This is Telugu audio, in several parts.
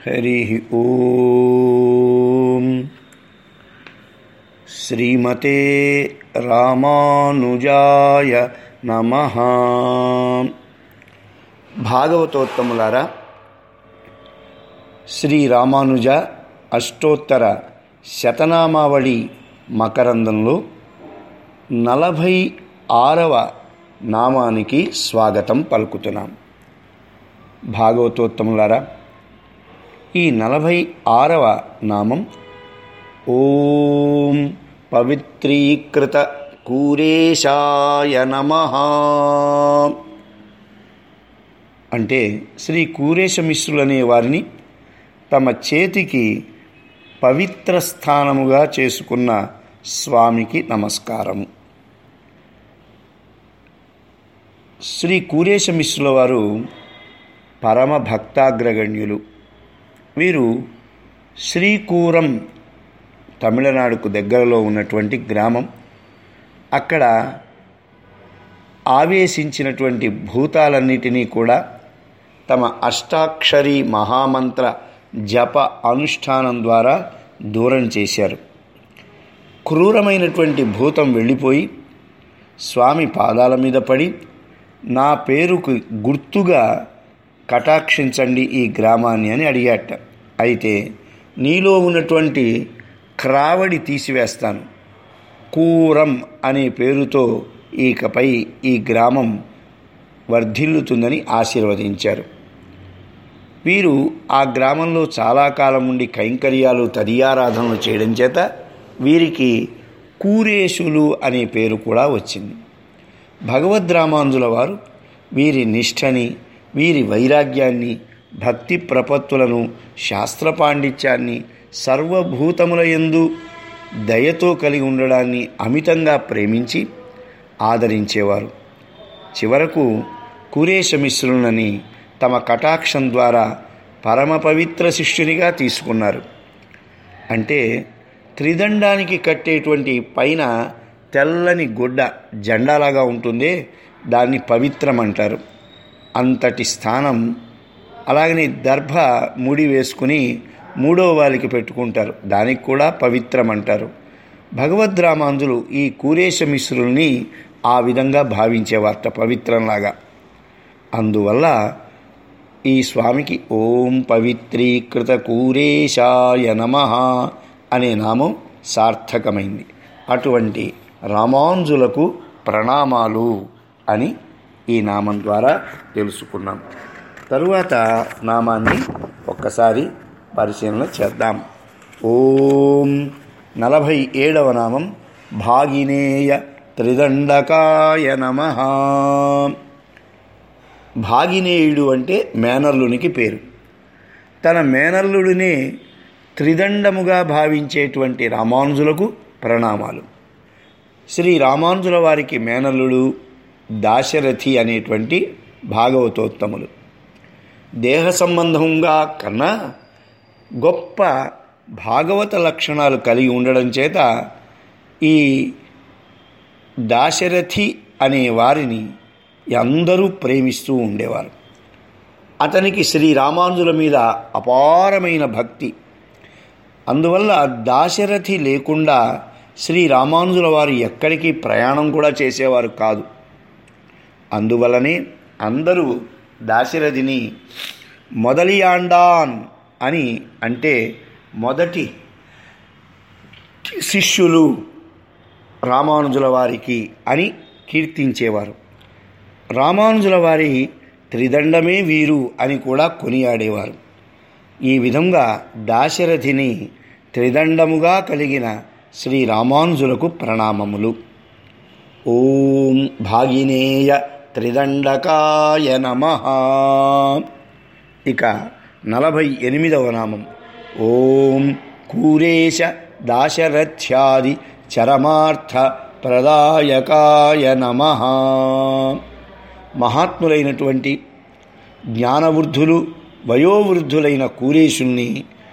హరి ఓం శ్రీమతే రామానుజాయ నమ భాగవతోత్తములారా శ్రీ రామానుజ అష్టోత్తర శతనామావళి మకరందంలో నలభై ఆరవ నామానికి స్వాగతం పలుకుతున్నాం భాగవతోత్తములారా ఈ నలభై ఆరవ నామం ఓం పవిత్రీకృత కూరేశాయ నమ అంటే శ్రీ కూరేశ మిశ్రులనే వారిని తమ చేతికి పవిత్ర స్థానముగా చేసుకున్న స్వామికి నమస్కారము శ్రీ కూరేశ మిశ్రుల వారు పరమ భక్తాగ్రగణ్యులు వీరు శ్రీకూరం తమిళనాడుకు దగ్గరలో ఉన్నటువంటి గ్రామం అక్కడ ఆవేశించినటువంటి భూతాలన్నిటినీ కూడా తమ అష్టాక్షరి మహామంత్ర జప అనుష్ఠానం ద్వారా దూరం చేశారు క్రూరమైనటువంటి భూతం వెళ్ళిపోయి స్వామి పాదాల మీద పడి నా పేరుకు గుర్తుగా కటాక్షించండి ఈ గ్రామాన్ని అని అడిగాట అయితే నీలో ఉన్నటువంటి క్రావడి తీసివేస్తాను కూరం అనే పేరుతో ఇకపై ఈ గ్రామం వర్ధిల్లుతుందని ఆశీర్వదించారు వీరు ఆ గ్రామంలో చాలా కాలం ఉండి కైంకర్యాలు తదియారాధనలు చేయడం చేత వీరికి కూరేశులు అనే పేరు కూడా వచ్చింది భగవద్రామాంజుల వారు వీరి నిష్ఠని వీరి వైరాగ్యాన్ని భక్తి ప్రపత్తులను శాస్త్ర పాండిత్యాన్ని సర్వభూతముల యందు దయతో కలిగి ఉండడాన్ని అమితంగా ప్రేమించి ఆదరించేవారు చివరకు కురేశమిశ్రులని తమ కటాక్షం ద్వారా పరమ పవిత్ర శిష్యునిగా తీసుకున్నారు అంటే త్రిదండానికి కట్టేటువంటి పైన తెల్లని గుడ్డ జెండాలాగా ఉంటుందే దాన్ని పవిత్రం అంటారు అంతటి స్థానం అలాగనే దర్భ ముడి వేసుకుని మూడో వారికి పెట్టుకుంటారు దానికి కూడా పవిత్రం అంటారు భగవద్రామాంజులు ఈ కూరేశ మిశ్రుల్ని ఆ విధంగా భావించేవారట పవిత్రంలాగా అందువల్ల ఈ స్వామికి ఓం పవిత్రీకృత కూరేశాయ నమ అనే నామం సార్థకమైంది అటువంటి రామాంజులకు ప్రణామాలు అని ఈ నామం ద్వారా తెలుసుకున్నాం తరువాత నామాన్ని ఒక్కసారి పరిశీలన చేద్దాం ఓం నలభై ఏడవ నామం భాగినేయ త్రిదండకాయ నమ భాగినేయుడు అంటే మేనల్లునికి పేరు తన మేనల్లుడినే త్రిదండముగా భావించేటువంటి రామానుజులకు ప్రణామాలు శ్రీ రామానుజుల వారికి మేనల్లుడు దాశరథి అనేటువంటి భాగవతోత్తములు దేహ సంబంధంగా కన్నా గొప్ప భాగవత లక్షణాలు కలిగి ఉండడం చేత ఈ దాశరథి అనే వారిని అందరూ ప్రేమిస్తూ ఉండేవారు అతనికి శ్రీ రామానుజుల మీద అపారమైన భక్తి అందువల్ల దాశరథి లేకుండా శ్రీ రామానుజుల వారు ఎక్కడికి ప్రయాణం కూడా చేసేవారు కాదు అందువలనే అందరూ దాశరథిని మొదలియాండాన్ అని అంటే మొదటి శిష్యులు రామానుజుల వారికి అని కీర్తించేవారు రామానుజుల వారి త్రిదండమే వీరు అని కూడా కొనియాడేవారు ఈ విధంగా దాశరథిని త్రిదండముగా కలిగిన శ్రీ రామానుజులకు ప్రణామములు ఓం భాగినేయ త్రిదండకాయ నమ ఇక నలభై ఎనిమిదవ నామం ఓం కూరేశ దాశరథ్యాది చరమార్థ ప్రదాయకాయ నమ మహాత్ములైనటువంటి జ్ఞానవృద్ధులు వయోవృద్ధులైన కూరేశుల్ని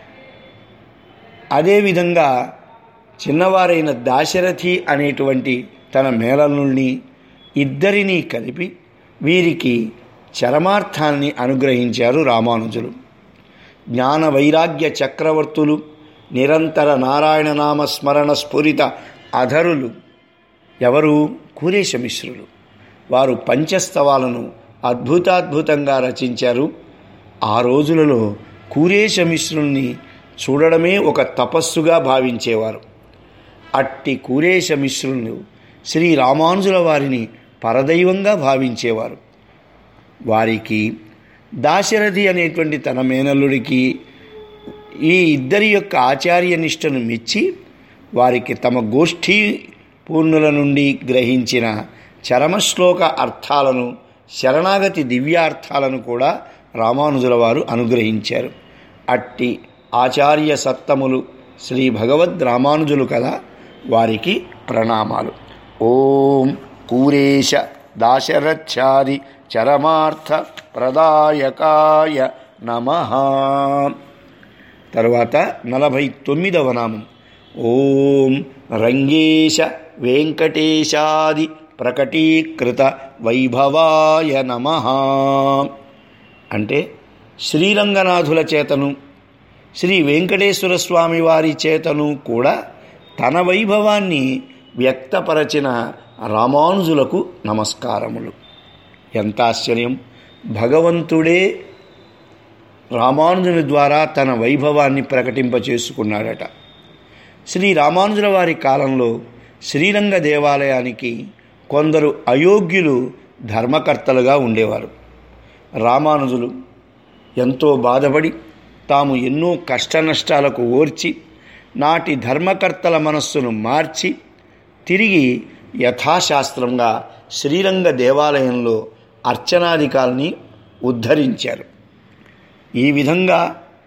అదేవిధంగా చిన్నవారైన దాశరథి అనేటువంటి తన మేళనుల్ని ఇద్దరినీ కలిపి వీరికి చరమార్థాన్ని అనుగ్రహించారు రామానుజులు జ్ఞాన వైరాగ్య చక్రవర్తులు నిరంతర నారాయణ నామ స్మరణ స్ఫురిత అధరులు ఎవరు కూరేశ మిశ్రులు వారు పంచస్తవాలను అద్భుతాద్భుతంగా రచించారు ఆ రోజులలో కూరేశ మిశ్రుల్ని చూడడమే ఒక తపస్సుగా భావించేవారు అట్టి కూరేశ మిశ్రులు శ్రీ రామానుజుల వారిని పరదైవంగా భావించేవారు వారికి దాశరథి అనేటువంటి తన మేనల్లుడికి ఈ ఇద్దరి యొక్క ఆచార్య నిష్టను మెచ్చి వారికి తమ గోష్ఠీ పూర్ణుల నుండి గ్రహించిన చరమశ్లోక అర్థాలను శరణాగతి దివ్యార్థాలను కూడా రామానుజుల వారు అనుగ్రహించారు అట్టి ఆచార్య సత్తములు శ్రీ భగవద్ రామానుజులు కదా వారికి ప్రణామాలు ఓం కూరేశ దాశరథ్యాది చరమార్థ ప్రదాయకాయ నమ తర్వాత నలభై తొమ్మిదవ నామం ఓం రంగేశ వెంకటేశాది ప్రకటీకృత వైభవాయ నమ అంటే శ్రీరంగనాథుల చేతను శ్రీ వెంకటేశ్వర స్వామి వారి చేతను కూడా తన వైభవాన్ని వ్యక్తపరచిన రామానుజులకు నమస్కారములు ఎంత ఆశ్చర్యం భగవంతుడే రామానుజుని ద్వారా తన వైభవాన్ని ప్రకటింపచేసుకున్నాడట శ్రీ రామానుజుల వారి కాలంలో శ్రీరంగ దేవాలయానికి కొందరు అయోగ్యులు ధర్మకర్తలుగా ఉండేవారు రామానుజులు ఎంతో బాధపడి తాము ఎన్నో కష్టనష్టాలకు ఓర్చి నాటి ధర్మకర్తల మనస్సును మార్చి తిరిగి యథాశాస్త్రంగా శ్రీరంగ దేవాలయంలో అర్చనాధికాల్ని ఉద్ధరించారు ఈ విధంగా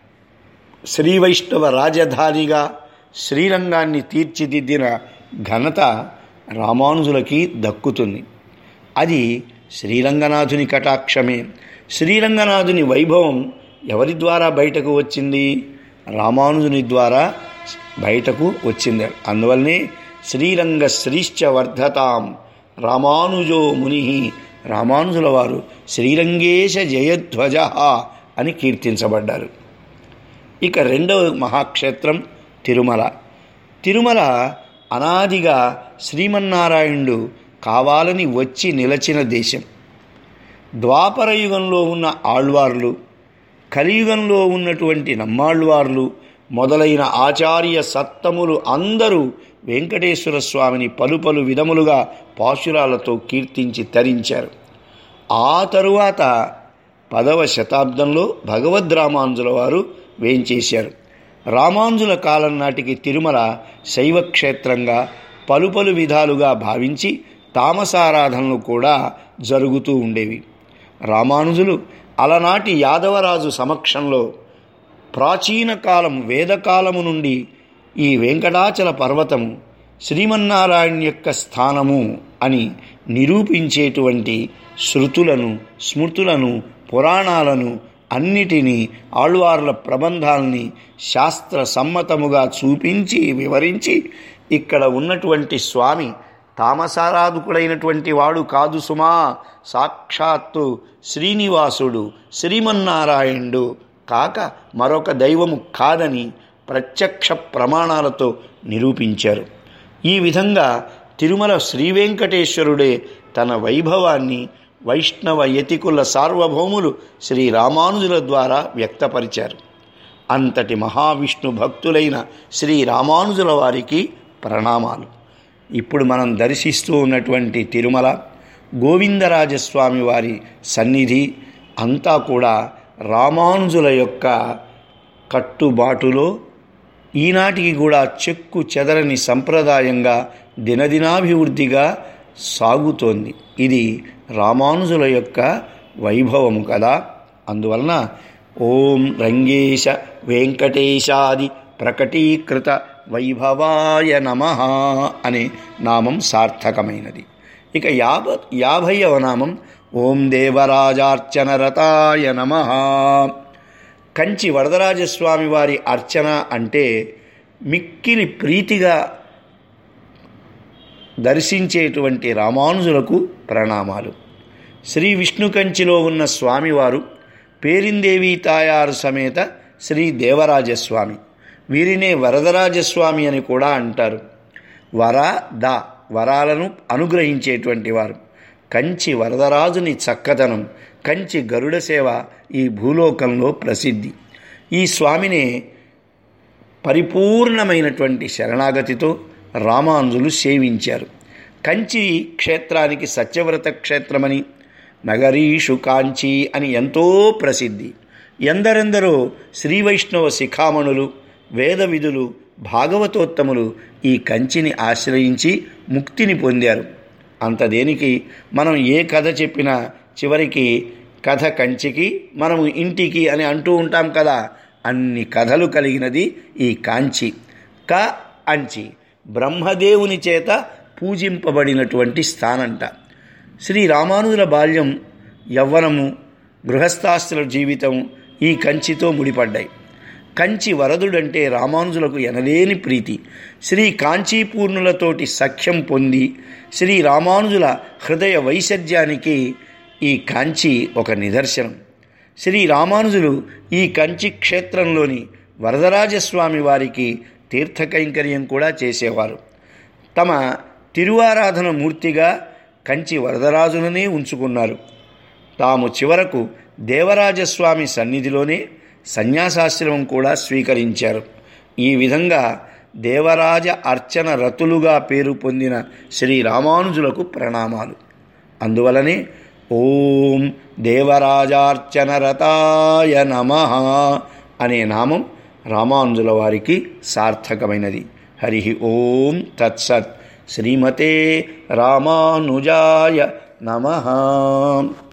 శ్రీ వైష్ణవ రాజధానిగా శ్రీరంగాన్ని తీర్చిదిద్దిన ఘనత రామానుజులకి దక్కుతుంది అది శ్రీరంగనాథుని కటాక్షమే శ్రీరంగనాథుని వైభవం ఎవరి ద్వారా బయటకు వచ్చింది రామానుజుని ద్వారా బయటకు వచ్చింది అందువల్లనే శ్రీరంగ శ్రీశ్చ వర్ధతాం రామానుజో ముని రామానుజుల వారు శ్రీరంగేశ జయధ్వజ అని కీర్తించబడ్డారు ఇక రెండవ మహాక్షేత్రం తిరుమల తిరుమల అనాదిగా శ్రీమన్నారాయణుడు కావాలని వచ్చి నిలచిన దేశం ద్వాపర యుగంలో ఉన్న ఆళ్వార్లు కలియుగంలో ఉన్నటువంటి నమ్మాళ్వార్లు మొదలైన ఆచార్య సత్తములు అందరూ వెంకటేశ్వర స్వామిని పలు పలు విధములుగా పాశురాలతో కీర్తించి తరించారు ఆ తరువాత పదవ శతాబ్దంలో భగవద్ రామానుజుల వారు వేంచేశారు రామానుజుల కాలం నాటికి తిరుమల శైవక్షేత్రంగా పలు పలు విధాలుగా భావించి తామసారాధనలు కూడా జరుగుతూ ఉండేవి రామానుజులు అలనాటి యాదవరాజు సమక్షంలో ప్రాచీన కాలం వేదకాలము నుండి ఈ వెంకటాచల పర్వతము శ్రీమన్నారాయణ యొక్క స్థానము అని నిరూపించేటువంటి శృతులను స్మృతులను పురాణాలను అన్నిటినీ ఆళ్వార్ల ప్రబంధాల్ని శాస్త్ర సమ్మతముగా చూపించి వివరించి ఇక్కడ ఉన్నటువంటి స్వామి తామసారాధకుడైనటువంటి వాడు కాదు సుమా సాక్షాత్తు శ్రీనివాసుడు శ్రీమన్నారాయణుడు కాక మరొక దైవము కాదని ప్రత్యక్ష ప్రమాణాలతో నిరూపించారు ఈ విధంగా తిరుమల శ్రీ వెంకటేశ్వరుడే తన వైభవాన్ని వైష్ణవ యతికుల సార్వభౌములు శ్రీ రామానుజుల ద్వారా వ్యక్తపరిచారు అంతటి మహావిష్ణు భక్తులైన శ్రీ రామానుజుల వారికి ప్రణామాలు ఇప్పుడు మనం దర్శిస్తూ ఉన్నటువంటి తిరుమల గోవిందరాజస్వామి వారి సన్నిధి అంతా కూడా రామానుజుల యొక్క కట్టుబాటులో ఈనాటికి కూడా చెక్కు చెదరని సంప్రదాయంగా దినదినాభివృద్ధిగా సాగుతోంది ఇది రామానుజుల యొక్క వైభవము కదా అందువలన ఓం రంగేశ వెంకటేశాది ప్రకటీకృత వైభవాయ నమ అనే నామం సార్థకమైనది ఇక యాభ యాభైవ నామం ఓం దేవరాజార్చనరతాయ నమ కంచి వరదరాజస్వామి వారి అర్చన అంటే మిక్కిలి ప్రీతిగా దర్శించేటువంటి రామానుజులకు ప్రణామాలు శ్రీ విష్ణు కంచిలో ఉన్న స్వామివారు పేరిందేవి తాయారు సమేత శ్రీ దేవరాజస్వామి వీరినే వరదరాజస్వామి అని కూడా అంటారు వర ద వరాలను అనుగ్రహించేటువంటి వారు కంచి వరదరాజుని చక్కదనం కంచి గరుడ సేవ ఈ భూలోకంలో ప్రసిద్ధి ఈ స్వామినే పరిపూర్ణమైనటువంటి శరణాగతితో రామానుజులు సేవించారు కంచి క్షేత్రానికి సత్యవ్రత క్షేత్రమని నగరీషు కాంచి అని ఎంతో ప్రసిద్ధి ఎందరెందరో శ్రీ వైష్ణవ శిఖామణులు వేద విధులు భాగవతోత్తములు ఈ కంచిని ఆశ్రయించి ముక్తిని పొందారు అంత దేనికి మనం ఏ కథ చెప్పినా చివరికి కథ కంచికి మనము ఇంటికి అని అంటూ ఉంటాం కదా అన్ని కథలు కలిగినది ఈ కాంచి క అంచి బ్రహ్మదేవుని చేత పూజింపబడినటువంటి స్థానంట శ్రీ రామానుజుల బాల్యం యవ్వనము గృహస్థాస్తుల జీవితం ఈ కంచితో ముడిపడ్డాయి కంచి వరదుడంటే రామానుజులకు ఎనలేని ప్రీతి శ్రీ కాంచీపూర్ణులతోటి సఖ్యం పొంది శ్రీ రామానుజుల హృదయ వైసర్యానికి ఈ కాంచి ఒక నిదర్శనం శ్రీ రామానుజులు ఈ కంచి క్షేత్రంలోని వరదరాజస్వామి వారికి తీర్థకైంకర్యం కూడా చేసేవారు తమ తిరువారాధన మూర్తిగా కంచి వరదరాజుననే ఉంచుకున్నారు తాము చివరకు దేవరాజస్వామి సన్నిధిలోనే సన్యాసాశ్రమం కూడా స్వీకరించారు ఈ విధంగా దేవరాజ అర్చన రతులుగా పేరు పొందిన శ్రీ రామానుజులకు ప్రణామాలు అందువలనే ఓం దేవరాజార్చన రతాయ నమ అనే నామం రామానుజుల వారికి సార్థకమైనది హరి ఓం తత్సత్ శ్రీమతే రామానుజాయ నమ